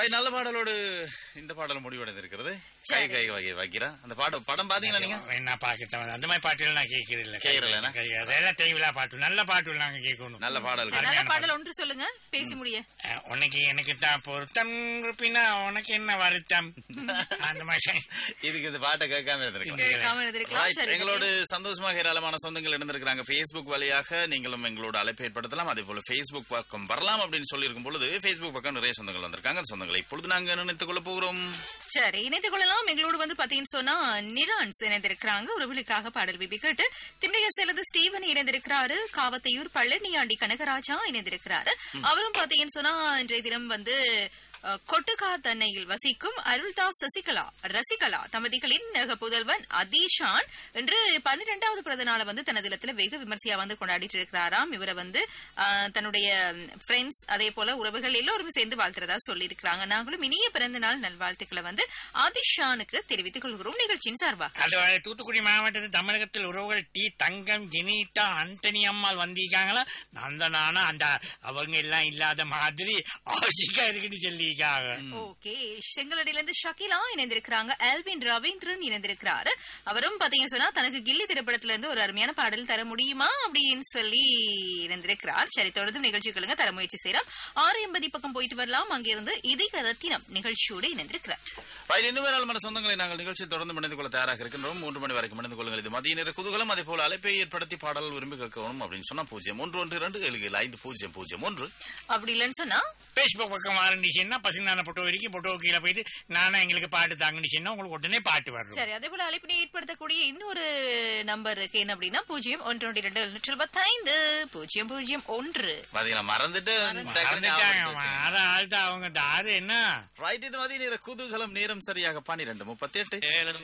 Right, நல்ல பாடலோடு இந்த பாடல் முடிவடைந்திருக்கிறது கை கை வகை வைக்கிறா அந்த பாடம் படம் பாத்தீங்களா நீங்க என்ன பாக்கத்தான் அந்த மாதிரி பாட்டுகள் நான் கேட்கறது இல்ல கேக்குறதில்ல, என்ன? அதெல்லாம் தேவையில்லா பாட்டு நல்ல பாட்டுகள் நாங்க கேட்கணும் நல்ல பாடல் சரி, நல்ல அருமையான பாடல் ஒன்று சொல்லுங்க பேசி முடிய அஹ், உனக்கு எனக்கு தான் பொருத்தம் இருப்பினா உனக்கு என்ன வருத்தம் அந்த மாதிரி இதுக்கு இந்த பாட்டை கேட்காம இருந்திருக்கலாம் கேட்காம இருந்திருக்கலாம் Right, சரி எங்களோடு சந்தோஷமாக ஏராளமான சொந்தங்கள் இருந்திருக்கிறாங்க Facebook வழியாக நீங்களும் எங்களோட அழைப்பு ஏற்படுத்தலாம் அதே போல Facebook பக்கம் வரலாம் அப்படின்னு சொல்லியிருக்கும் பொழுது Facebook பக்கம் நிறைய சொந்தங்கள் வந்திருக்காங்க அந்த சொந்தங்களை இப்பொழுது நாங்க நினைத்துக் கொள்ள போகிறோம் சரி இணைத்துக் கொள்ளலாம் எங்களோடு வந்து பாத்தீங்கன்னு சொன்னா நிரான்ஸ் இணைந்திருக்கிறாங்க உறவுகளுக்காக பாடல் விபி கேட்டு திம்டைய செலது ஸ்டீவன் இணைந்திருக்கிறாரு காவத்தையூர் பழனியாண்டி கனகராஜா இணைந்திருக்கிறாரு அவரும் பாத்தீங்கன்னு சொன்னா இன்றைய தினம் வந்து அஹ், கொட்டுக்கா தன்னையில் வசிக்கும் அருள்தாஸ் சசிகலா ரசிகலா தம்பதிகளின் அஹ், புதல்வன் அதீஷான் இன்று பன்னிரெண்டாவது பிறந்த நாளை வந்து தனது இல்லத்துல வெகு விமர்சையா வந்து கொண்டாடிட்டு இருக்கிறாராம் இவரை வந்து அஹ், தன்னுடைய ஃப்ரெண்ட்ஸ் அதே போல உறவுகள் எல்லோரும் சேர்ந்து வாழ்த்துறதா சொல்லியிருக்கிறாங்க நாங்களும் இனிய பிறந்த நாள் நல்வாழ்த்துக்களை வந்து ஆதிஷானுக்கு தெரிவித்துக் கொள்கிறோம் நிகழ்ச்சியின் சார்பா அது தூத்துக்குடி மாவட்டத்தில் தமிழகத்தில் உறவுகள் டி தங்கம் ஜெனிட்டா அந்தனி அம்மாள் வந்திருக்காங்களா அந்த நானா அந்த அவங்க எல்லாம் இல்லாத மாதிரி ஆசிக்கா இருக்குன்னு சொல்லியிருக்காங்க ஓகே செங்கலடியில இருந்து ஷகிலா இணைந்திருக்கிறாங்க ஆல்வின் ரவீந்திரன் இணைந்திருக்கிறாரு அவரும் பாத்தீங்கன்னு சொன்னா தனக்கு கில்லி திரைப்படத்துல இருந்து ஒரு அருமையான பாடல் தர முடியுமா அப்படின்னு சொல்லி இணைந்திருக்கிறார் சரி தொடர்ந்து நிகழ்ச்சிகளுங்க தர முயற்சி செய்யலாம் ஆறு எண்பது பக்கம் போயிட்டு வரலாம் அங்கிருந்து இதய ரத்தினம் நிகழ்ச்சியோடு இணைந்திருக்கிறார் Right, இன்னும் ஏராளமான சொந்தங்களை நாங்கள் நிகழ்ச்சியில் தொடர்ந்து மணிந்து கொள்ள தயாராக இருக்கின்றோம் மூன்று மணி வரைக்கும் மணிந்து கொள்ளுங்கள் இது மதிய நேர குதூகலம் அதே போல அழைப்பை ஏற்படுத்தி பாடல் விரும்பி கேட்கணும் அப்படின்னு சொன்னா பூஜ்ஜியம் ஒன்று ஒன்று இரண்டு ஏழு ஏழு ஐந்து பூஜ்ஜியம் பூஜ்ஜியம் ஒன்று அப்படி இல்லைன்னு சொன்னா பேஸ்புக் பக்கம் ஆரம்பிச்சுன்னா பசங்க போட்டோ வரைக்கும் போட்டோ கீழே போயிட்டு நானா எங்களுக்கு பாட்டு தாங்கன்னு சொன்னா உங்களுக்கு உடனே பாட்டு வரும் சரி அதே போல அழைப்பினை ஏற்படுத்தக்கூடிய இன்னொரு நம்பர் இருக்கு என்ன அப்படின்னா பூஜ்ஜியம் ஒன்று ஒன்று இரண்டு எழுநூற்றி எழுபத்தைந்து பூஜ்ஜியம் பூஜ்ஜியம் ஒன்று பாத்தீங்களா மறந்துட்டு டக்குனு மறந்துட்டாங்க ஞாபகம் அவன். இருக்கு. அதான் ஆள்தான் அவங்க தாரு என்ன ரைட் இது மதிய நேர குதூகலம் நேரம் சரியாக பன்னிரெண்டு முப்பத்தி எட்டு